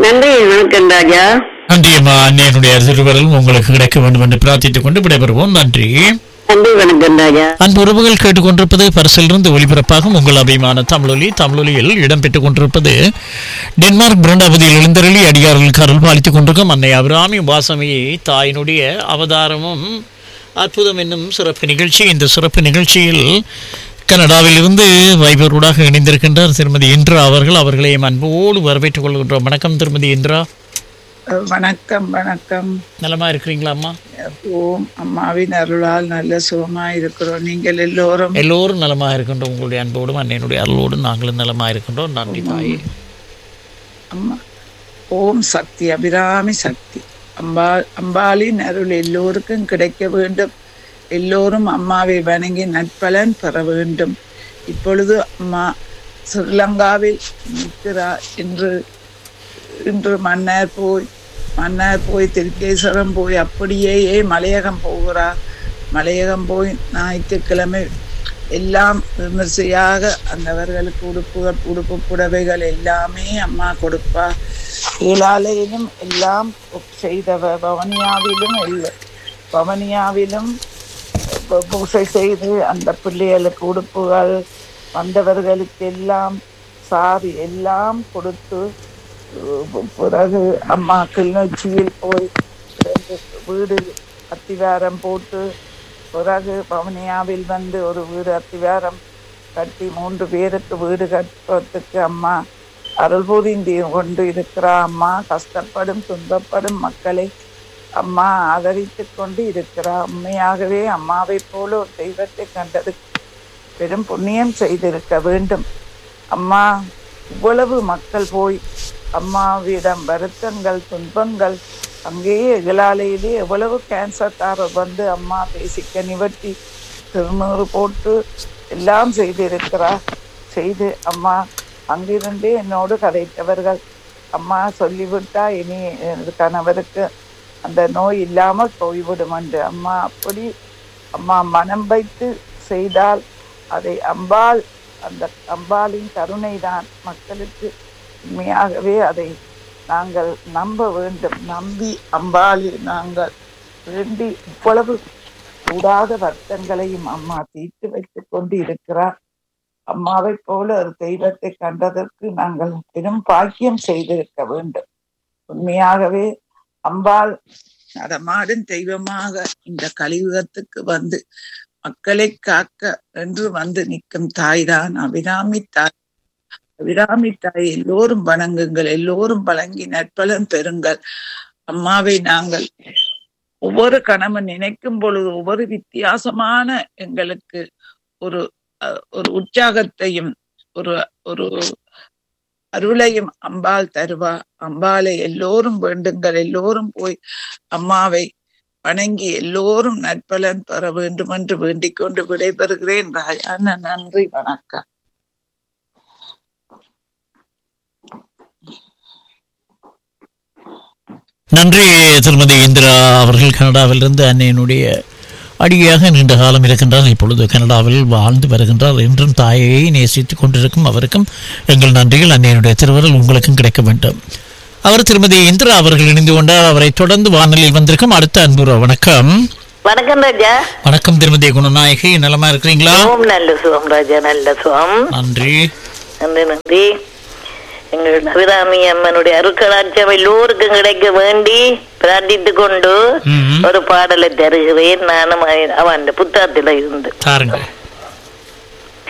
நன்றி வணக்கம் ராஜா நன்றியம்மா அன்னையனுடைய திருவருள் உங்களுக்கு கிடைக்க வேண்டும் என்று பிரார்த்தித்துக் கொண்டு விடைபெறுவோம் நன்றி நன்றி வணக்கம் ராஜா அன்பு உறவுகள் கேட்டுக்கொண்டிருப்பது பரிசிலிருந்து ஒளிபரப்பாகும் உங்கள் அபிமான தமிழொலி தமிழொலியில் இடம்பெற்றுக் கொண்டிருப்பது டென்மார்க் பிரண்டாபதியில் எழுந்தருளி அடியார்களுக்கு அருள் பாலித்துக் கொண்டிருக்கும் அன்னை அபிராமி வாசமியை தாயினுடைய அவதாரமும் அற்புதம் என்னும் சிறப்பு நிகழ்ச்சி இந்த சிறப்பு நிகழ்ச்சியில் கனடாவில் இருந்து வைபரூடாக இணைந்திருக்கின்றார் திருமதி இந்திரா அவர்கள் அவர்களையும் அன்போடு வரவேற்றுக் கொள்கின்றோம் வணக்கம் திருமதி இந்திரா வணக்கம் வணக்கம் நலமா இருக்கிறீங்களா அம்மா ஓம் அம்மாவின் அருளால் நல்ல சுகமா இருக்கிறோம் நீங்கள் எல்லோரும் எல்லோரும் நலமா இருக்கின்றோம் உங்களுடைய அன்போடும் அன்னையினுடைய அருளோடும் நாங்களும் நலமா இருக்கின்றோம் நன்றி தாயே அம்மா ஓம் சக்தி அபிராமி சக்தி அம்பா அம்பாளின் அருள் எல்லோருக்கும் கிடைக்க வேண்டும் எல்லோரும் அம்மாவை வணங்கி நற்பலன் பெற வேண்டும் இப்பொழுது அம்மா ஸ்ரீலங்காவில் நிற்கிறார் என்று இன்று மன்னர் போய் மன்னர் போய் திருக்கேஸ்வரம் போய் அப்படியே மலையகம் போகிறார் மலையகம் போய் ஞாயிற்றுக்கிழமை எல்லாம் விமர்சையாக அந்தவர்களுக்கு உடுப்புகள் உடுப்பு புடவைகள் எல்லாமே அம்மா கொடுப்பா ஏழாலையிலும் எல்லாம் செய்தவ பவனியாவிலும் இல்லை பவனியாவிலும் பூ- பூசை செய்து அந்த பிள்ளைகளுக்கு உடுப்புகள் வந்தவர்களுக்கு எல்லாம் சாரி எல்லாம் கொடுத்து உ- பிறகு அம்மா கிளிநொச்சியில் போய் ரெண்டு வீடு அத்திவாரம் போட்டு பிறகு பவனியாவில் வந்து ஒரு வீடு அத்திவாரம் கட்டி மூன்று பேருக்கு வீடு கட்டுறதுக்கு அம்மா அருள் புரிந்து கொண்டு இருக்கிறா அம்மா கஷ்டப்படும் துன்பப்படும் மக்களை அம்மா ஆதரித்து கொண்டு இருக்கிறா உண்மையாகவே அம்மாவை போல ஒரு தெய்வத்தை கண்டது பெரும் புண்ணியம் செய்திருக்க வேண்டும் அம்மா இவ்வளவு மக்கள் போய் அம்மாவிடம் வருத்தங்கள் துன்பங்கள் அங்கேயே எகலாலையிலே எவ்வளவு கேன்சர்காரர் வந்து அம்மா பேசிக்க நிவர்த்தி திருநூறு போட்டு எல்லாம் செய்திருக்கிறார் செய்து அம்மா அங்கிருந்தே என்னோடு கதைத்தவர்கள் அம்மா சொல்லிவிட்டா இனி எனது கணவருக்கு அந்த நோய் இல்லாமல் போய்விடும் என்று அம்மா அப்படி அம்மா மனம் வைத்து செய்தால் அதை அம்பாள் அந்த அம்பாளின் கருணை தான் மக்களுக்கு உண்மையாகவே அதை நாங்கள் நம்ப வேண்டும் நம்பி அம்பாளில் நாங்கள் வேண்டி இவ்வளவு கூடாத வருத்தங்களையும் அம்மா தீர்த்து வைத்துக் கொண்டு இருக்கிறார் அம்மாவை போல ஒரு தெய்வத்தை கண்டதற்கு நாங்கள் பெரும் பாக்கியம் செய்திருக்க வேண்டும் உண்மையாகவே அம்பாள் நடமாடும் தெய்வமாக இந்த கலியுகத்துக்கு வந்து மக்களை காக்க என்று வந்து நிற்கும் தாய்தான் அபிராமி தாய் அபிராமி தாய் எல்லோரும் வணங்குங்கள் எல்லோரும் வழங்கி நற்பலன் பெறுங்கள் அம்மாவை நாங்கள் ஒவ்வொரு கணவன் நினைக்கும் பொழுது ஒவ்வொரு வித்தியாசமான எங்களுக்கு ஒரு அஹ், ஒரு உற்சாகத்தையும் ஒரு ஒரு அருளையும் அம்பாள் தருவா அம்பாளை எல்லோரும் வேண்டுங்கள் எல்லோரும் போய் அம்மாவை வணங்கி எல்லோரும் நற்பலன் பெற வேண்டும் என்று வேண்டிக் கொண்டு விடைபெறுகிறேன் ராஜான நன்றி வணக்கம் நன்றி திருமதி இந்திரா அவர்கள் கனடாவிலிருந்து அன்னையினுடைய அடியாக நீண்ட காலம் இருக்கின்றார் இப்பொழுது கனடாவில் வாழ்ந்து வருகின்றார் என்றும் தாயை நேசித்துக் கொண்டிருக்கும் அவருக்கும் எங்கள் நன்றிகள் அன்னையினுடைய திருவருள் உங்களுக்கும் கிடைக்க வேண்டும் அவர் திருமதி இந்திரா அவர்கள் இணைந்து கொண்டார் அவரை தொடர்ந்து வானொலியில் வந்திருக்கும் அடுத்த அன்புற வணக்கம் வணக்கம் ராஜா வணக்கம் திருமதி குணநாயகி நலமா இருக்கிறீங்களா ஓம் நல்ல சுகம் ராஜா நல்ல சுகம் நன்றி நன்றி நன்றி எங்கள் அபிராமி அம்மனுடைய அருக்கலாட்சம் எல்லோருக்கும் கிடைக்க வேண்டி பிரார்த்தித்துக் கொண்டு ம். ஒரு பாடலை தருகிறேன் நானும் அவன் புத்தகத்தில் இருந்து தாருங்கள்